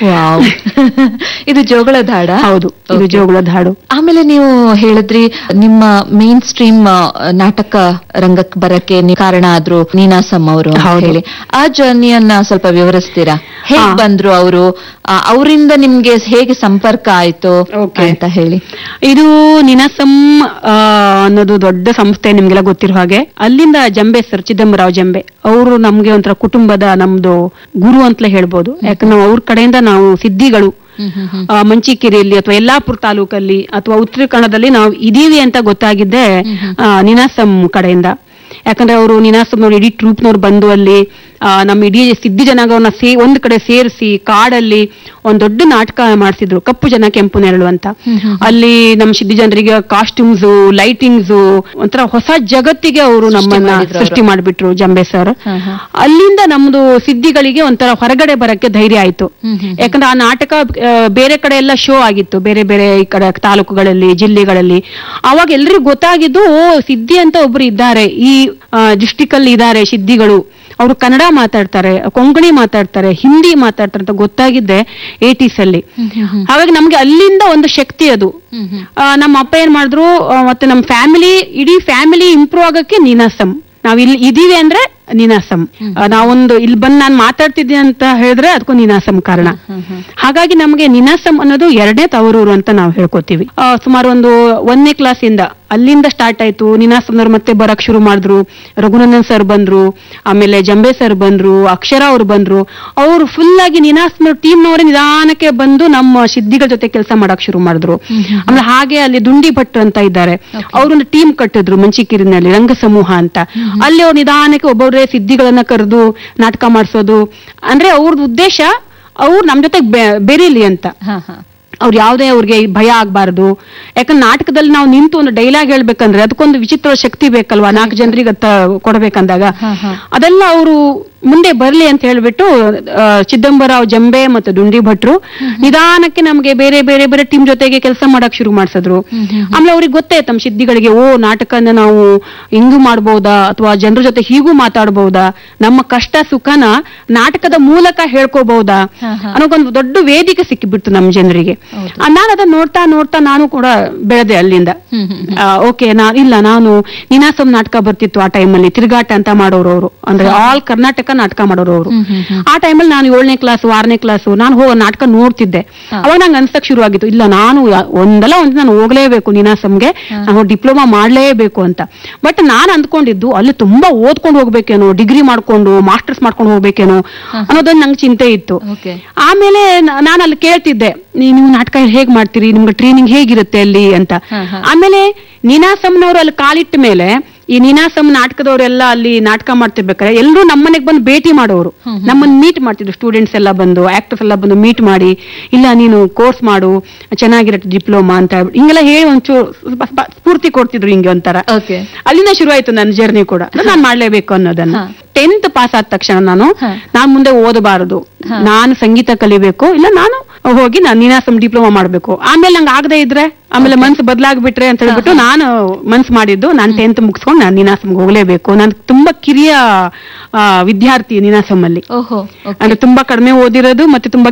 Wow ಇದು ಜೋಗಳದ ಹಾಡ ಹೌದು ಇದು ಜೋಗುಳದ ಹಾಡು ಆಮೇಲೆ ನೀವು ಹೇಳಿದ್ರಿ ನಿಮ್ಮ ಮೇನ್ ಸ್ಟ್ರೀಮ್ ನಾಟಕ ರಂಗಕ್ಕೆ ಬರಕ್ಕೆ ನಿ- ಕಾರಣ ಆದ್ರು ನೀನಾಸಮ್ ಅವರು ಅಂತ ಹೌದು. ಹೇಳಿ ಆ ಜರ್ನಿಯನ್ನ ಸ್ವಲ್ಪ ವಿವರಿಸ್ತೀರಾ ಹೇಗ್ ಹಾ. ಬಂದ್ರು ಅವರು ಅವರಿಂದ ನಿಮ್ಗೆ ಹೇಗೆ ಸಂಪರ್ಕ ಆಯ್ತು Okay. ಅಂತ ಹೇಳಿ ಇದು ನಿನಾಸಂ ಆ, ಅನ್ನೋದು ದೊಡ್ಡ ಸಂಸ್ಥೆ ನಿಮ್ಗೆಲ್ಲ ಗೊತ್ತಿರೋ ಹಾಗೆ ಅಲ್ಲಿಂದ ಜಂಬೆ ಸರ್ ಚಿದಂಬರಾವ್ ಜಂಬೆ ಅವರು ನಮ್ಗೆ ಒಂಥರ ಕುಟುಂಬದ ನಮ್ದು ಗುರು ಅಂತಲೇ ಹೇಳ್ಬೋದು ಯಾಕಂದ್ರೆ ಅವ್ರ ಕಡೆಯಿಂದ ನಾವು ಸಿದ್ಧಿಗಳು ಆ, ಮಂಚಿಕೆರೆಯಲ್ಲಿ ಅಥವಾ ಯಲ್ಲಾಪುರ ತಾಲೂಕಲ್ಲಿ ಅಥವಾ ಉತ್ತರ ಕನ್ನಡದಲ್ಲಿ ನಾವು ಇದೀವಿ ಅಂತ ಗೊತ್ತಾಗಿದ್ದೆ ಆ, ನಿನಾಸಂ ಕಡೆಯಿಂದ ಯಾಕಂದ್ರೆ ಅವರು ನಿನಾಸಂನವ್ರು ಇಡೀ ಟ್ರೂಪ್ನವ್ರು ಬಂದು ಅಲ್ಲಿ ಆ, ನಮ್ಮ ಇಡೀ ಸಿದ್ಧಿ ಜನಾಂಗವನ್ನ ಸೇ ಒಂದ್ ಕಡೆ ಸೇರಿಸಿ ಕಾಡಲ್ಲಿ ಒಂದ್ ದೊಡ್ಡ ನಾಟಕ ಮಾಡಿಸಿದ್ರು ಕಪ್ಪು ಜನ ಕೆಂಪು ನೆರಳು ಅಂತ ಅಲ್ಲಿ ನಮ್ಮ ಸಿದ್ಧಿ ಜನರಿಗೆ ಕಾಸ್ಟ್ಯೂಮ್ಸ್ ಲೈಟಿಂಗ್ಸ್ ಒಂಥರ ಹೊಸ ಜಗತ್ತಿಗೆ ಅವರು ನಮ್ಮನ್ನ ಮಾಡಿದ್ರು ಅವ್ರು. ಸೃಷ್ಟಿ ಮಾಡಿಬಿಟ್ರು ಜಂಬೆ ಸರ್ ಹಾ, ಹಾ. ಅಲ್ಲಿಂದ ನಮ್ದು ಸಿದ್ಧಿಗಳಿಗೆ ಒಂಥರ ಹೊರಗಡೆ ಬರಕ್ಕೆ ಧೈರ್ಯ ಆಯ್ತು ಯಾಕಂದ್ರೆ ಆ ನಾಟಕ ಆ, ಬೇರೆ ಕಡೆ ಎಲ್ಲ ಶೋ ಆಗಿತ್ತು ಬೇರೆ ಬೇರೆ ಈ ಕಡೆ ತಾಲೂಕುಗಳಲ್ಲಿ ಜಿಲ್ಲೆಗಳಲ್ಲಿ ಅವಾಗ ಎಲ್ರಿಗೂ ಗೊತ್ತಾಗಿದ್ದು ಓ ಸಿದ್ಧಿ ಅಂತ ಒಬ್ರು ಇದ್ದಾರೆ ಈ ಡಿಸ್ಟಿಕ್ ಅಲ್ಲಿ ಇದ್ದಾರೆ ಸಿದ್ಧಿಗಳು ಅವರು ಕನ್ನಡ ಮಾತಾಡ್ತಾರೆ ಕೊಂಕಣಿ ಮಾತಾಡ್ತಾರೆ ಹಿಂದಿ ಮಾತಾಡ್ತಾರೆ ಅಂತ ಗೊತ್ತಾಗಿದ್ದೆ ಏಟೀಸ್ ಅಲ್ಲಿ ಹಾಗಾಗಿ ನಮ್ಗೆ ಅಲ್ಲಿಂದ ಒಂದು ಶಕ್ತಿ ಅದು ಆ, ನಮ್ಮ ಅಪ್ಪ ಏನ್ ಮಾಡಿದ್ರು ಆ, ಮತ್ತೆ ನಮ್ಮ ಫ್ಯಾಮಿಲಿ ಇಡೀ ಫ್ಯಾಮಿಲಿ ಇಂಪ್ರೂವ್ ಆಗಕ್ಕೆ ನೀನಾಸಂ ನಾವ್ ಇಲ್ಲಿ ಇದೀವಿ ಅಂದ್ರೆ ನೀನಾಸಂ ಆ, ನಾವೊಂದು ಇಲ್ಲಿ ಬಂದು ನಾನು ಮಾತಾಡ್ತಿದ್ದೀನಿ ಅಂತ ಹೇಳಿದ್ರೆ ಅದಕ್ಕೂ ನೀನಾಸಂ ಕಾರಣ ಹಾಗಾಗಿ ನಮಗೆ ನೀನಾಸಂ ಅನ್ನೋದು ಎರಡನೇ ತವರೂರು ಅಂತ ನಾವು ಹೇಳ್ಕೊತೀವಿ ಆ, ಸುಮಾರು ಒಂದು ಒಂದನೇ ಕ್ಲಾಸ್ ಇಂದ ಅಲ್ಲಿಂದ ಸ್ಟಾರ್ಟ್ ಆಯ್ತು ನೀನಾಸಂನವ್ರು ಮತ್ತೆ ಬರಕ್ ಶುರು ಮಾಡಿದ್ರು ರಘುನಂದನ್ ಸರ್ ಬಂದ್ರು ಆಮೇಲೆ ಜಂಬೆ ಸರ್ ಬಂದ್ರು ಅಕ್ಷರ ಅವ್ರು ಬಂದ್ರು ಅವರು ಫುಲ್ ಆಗಿ ನೀನಾಸಂನವ್ರ ಟೀಮ್ನವರೇ ನಿಧಾನಕ್ಕೆ ಬಂದು ನಮ್ಮ ಸಿದ್ಧಿಗಳ ಜೊತೆ ಕೆಲಸ ಮಾಡಕ್ ಶುರು ಮಾಡಿದ್ರು ಆಮೇಲೆ ಹಾಗೆ ಅಲ್ಲಿ ದುಂಡಿ ಭಟ್ ಅಂತ ಇದ್ದಾರೆ ಅವ್ರೊಂದು ಟೀಮ್ ಕಟ್ಟಿದ್ರು ಮಂಚಿಕೀರಿನಲ್ಲಿ ರಂಗ ಸಮೂಹ ಅಂತ ಅಲ್ಲಿ ಅವ್ರು ನಿಧಾನಕ್ಕೆ ಒಬ್ಬೊಬ್ಬರೇ ಸಿದ್ಧಿಗಳನ್ನ ಕರೆದು ನಾಟಕ ಮಾಡಿಸೋದು ಅಂದ್ರೆ ಅವ್ರದ್ದು ಉದ್ದೇಶ ಅವ್ರು ನಮ್ ಜೊತೆ ಬೆ- ಬೆರೀಲಿ ಅಂತ ಹಾ ಹಾ ಅವ್ರು ಯಾವುದೇ ಅವ್ರಿಗೆ ಭಯ ಆಗ್ಬಾರ್ದು ಯಾಕಂದ್ರೆ ನಾಟಕದಲ್ಲಿ ನಾವು ನಿಂತು ಒಂದು ಡೈಲಾಗ್ ಹೇಳ್ಬೇಕಂದ್ರೆ ಅದಕ್ಕೊಂದು ವಿಚಿತ್ರ ಶಕ್ತಿ ಬೇಕಲ್ವಾ ನಾಲ್ಕು ಜನರಿಗೆ ಅತ್ತ ಕೊಡ್ಬೇಕಂದಾಗ ಅದೆಲ್ಲ ಅವರು ಮುಂದೆ ಬರ್ಲಿ ಅಂತ ಹೇಳ್ಬಿಟ್ಟು ಆ, ಚಿದಂಬರಾವ್ ಜಂಬೆ ಮತ್ತು ದುಂಡಿ ಭಟ್ರು ನಿಧಾನಕ್ಕೆ ನಮಗೆ ಬೇರೆ ಬೇರೆ ಬೇರೆ ಟೀಮ್ ಜೊತೆಗೆ ಕೆಲಸ ಮಾಡಕ್ ಶುರು ಮಾಡ್ಸಿದ್ರು ಆಮೇಲೆ ಅವ್ರಿಗೆ ಗೊತ್ತೇ ತಮ್ಮ ಸಿದ್ಧಿಗಳಿಗೆ ಓ ನಾಟಕನ ನಾವು ಹಿಂಗೂ ಮಾಡ್ಬೋದಾ ಅಥವಾ ಜನರ ಜೊತೆ ಹೀಗೂ ಮಾತಾಡ್ಬೋದಾ ನಮ್ಮ ಕಷ್ಟ ಸುಖನ ನಾಟಕದ ಮೂಲಕ ಹೇಳ್ಕೋಬಹುದಾ ಅನ್ನೋದೊಂದು ದೊಡ್ಡ ವೇದಿಕೆ ಸಿಕ್ಕಿಬಿಡ್ತು ನಮ್ಮ ಜನರಿಗೆ ನಾನು ಅದನ್ನ ನೋಡ್ತಾ ನೋಡ್ತಾ ನಾನು ಕೂಡ ಬೆಳೆದೆ ಅಲ್ಲಿಂದ ಓಕೆ ನಾ ಇಲ್ಲ ನಾನು ನಿನಾಸಂ ನಾಟಕ ಬರ್ತಿತ್ತು ಆ ಟೈಮಲ್ಲಿ ತಿರುಗಾಟ ಅಂತ ಮಾಡೋರು ಅವರು ಅಂದ್ರೆ ಆಲ್ ಕರ್ನಾಟಕ ನಾಟಕ ಮಾಡೋರು ಅವರು ಆ ಟೈಮಲ್ಲಿ ನಾನು ಏಳನೇ ಕ್ಲಾಸ್ ಆರನೇ ಕ್ಲಾಸ್ ನಾನು ಹೋಗೋ ನಾಟಕ ನೋಡ್ತಿದ್ದೆ ಅವಾಗ ನಂಗೆ ಅನ್ಸಕ್ ಶುರು ಆಗಿತ್ತು ಇಲ್ಲ ನಾನು ಯಾ- ಒಂದಲ್ಲ ಒಂದು ನಾನು ಹೋಗ್ಲೇಬೇಕು ನಿನಾಸಂಗೆ ನಾನು ಡಿಪ್ಲೊಮಾ ಮಾಡ್ಲೇಬೇಕು ಅಂತ ಬಟ್ ನಾನು ಅಂದ್ಕೊಂಡಿದ್ದು ಅಲ್ಲಿ ತುಂಬಾ ಓದ್ಕೊಂಡು ಹೋಗ್ಬೇಕೇನೋ ಡಿಗ್ರಿ ಮಾಡ್ಕೊಂಡು ಮಾಸ್ಟರ್ಸ್ ಮಾಡ್ಕೊಂಡು ಹೋಗ್ಬೇಕೇನೋ ಅನ್ನೋದೊಂದು ನಂಗೆ ಚಿಂತೆ ಇತ್ತು ಓಕೆ ಆಮೇಲೆ ನಾನು ಅಲ್ಲಿ ಕೇಳ್ತಿದ್ದೆ ನೀ- ನೀವು ನಾಟಕ ಹೇಗ್ ಮಾಡ್ತೀರಿ ನಿಮ್ಗೆ ಟ್ರೈನಿಂಗ್ ಹೇಗಿರುತ್ತೆ ಅಲ್ಲಿ ಅಂತ ಆಮೇಲೆ ನೀನಾಸಂನವ್ರು ಅಲ್ಲಿ ಕಾಲಿಟ್ಟ ಮೇಲೆ ಈ ನೀನಾಸಂ ನಾಟಕದವರೆಲ್ಲ ಅಲ್ಲಿ ನಾಟಕ ಮಾಡ್ತಿರ್ಬೇಕಾದ್ರೆ ಎಲ್ಲರೂ ನಮ್ಮನೆಗೆ ಬಂದು ಭೇಟಿ ಮಾಡೋರು ನಮ್ಮನ್ನ ಮೀಟ್ ಮಾಡ್ತಿದ್ರು ಸ್ಟೂಡೆಂಟ್ಸ್ ಎಲ್ಲ ಬಂದು ಆಕ್ಟರ್ಸ್ ಎಲ್ಲ ಬಂದು ಮೀಟ್ ಮಾಡಿ ಇಲ್ಲ ನೀನು ಕೋರ್ಸ್ ಮಾಡು ಚೆನ್ನಾಗಿರತ್ತೆ ಡಿಪ್ಲೊಮಾ ಅಂತ ಹೇಳ್ಬಿಟ್ಟು ಹಿಂಗೆಲ್ಲ ಹೇಳಿ ಒಂಚೂರು ಸ್ವಲ್ಪ ಸ್ಪ- ಸ್ಫೂರ್ತಿ ಕೊಡ್ತಿದ್ರು ಹಿಂಗೆ ಒಂಥರ ಓಕೆ ಅಲ್ಲಿಂದ ಶುರು ಆಯ್ತು ನನ್ನ ಜರ್ನಿ ಕೂಡ ನಾನು ಮಾಡ್ಲೇಬೇಕು ಅನ್ನೋದನ್ನ ಟೆಂತ್ ಪಾಸ್ ಆದ ತಕ್ಷಣ ನಾನು ನಾನ್ ಮುಂದೆ ಓದಬಾರದು ನಾನು ಸಂಗೀತ ಕಲಿಬೇಕು ಇಲ್ಲ ನಾನು ಹೋಗಿ ನಾನು ನೀನಾಸಂ ಡಿಪ್ಲೊಮಾ ಮಾಡ್ಬೇಕು ಆಮೇಲೆ ನಂಗೆ ಆಗದೆ ಇದ್ರೆ ಆಮೇಲೆ ಮನ್ಸು ಬದಲಾಗ್ಬಿಟ್ರೆ ಅಂತ ಹೇಳ್ಬಿಟ್ಟು ನಾನು ಮನ್ಸು ಮಾಡಿದ್ದು ನಾನು ಟೆಂತ್ ಮುಗಿಸ್ಕೊಂಡು ನಾನು ನೀನಾಸಂಗೆ ಹೋಗ್ಲೇಬೇಕು ನಾನು ತುಂಬಾ ಕಿರಿಯ ಆ, ವಿದ್ಯಾರ್ಥಿ ನೀನಾಸಂ ಅಲ್ಲಿ ಓಹೋ ಅಂದ್ರೆ ತುಂಬಾ ಕಡಿಮೆ ಓದಿರೋದು ಮತ್ತೆ ತುಂಬಾ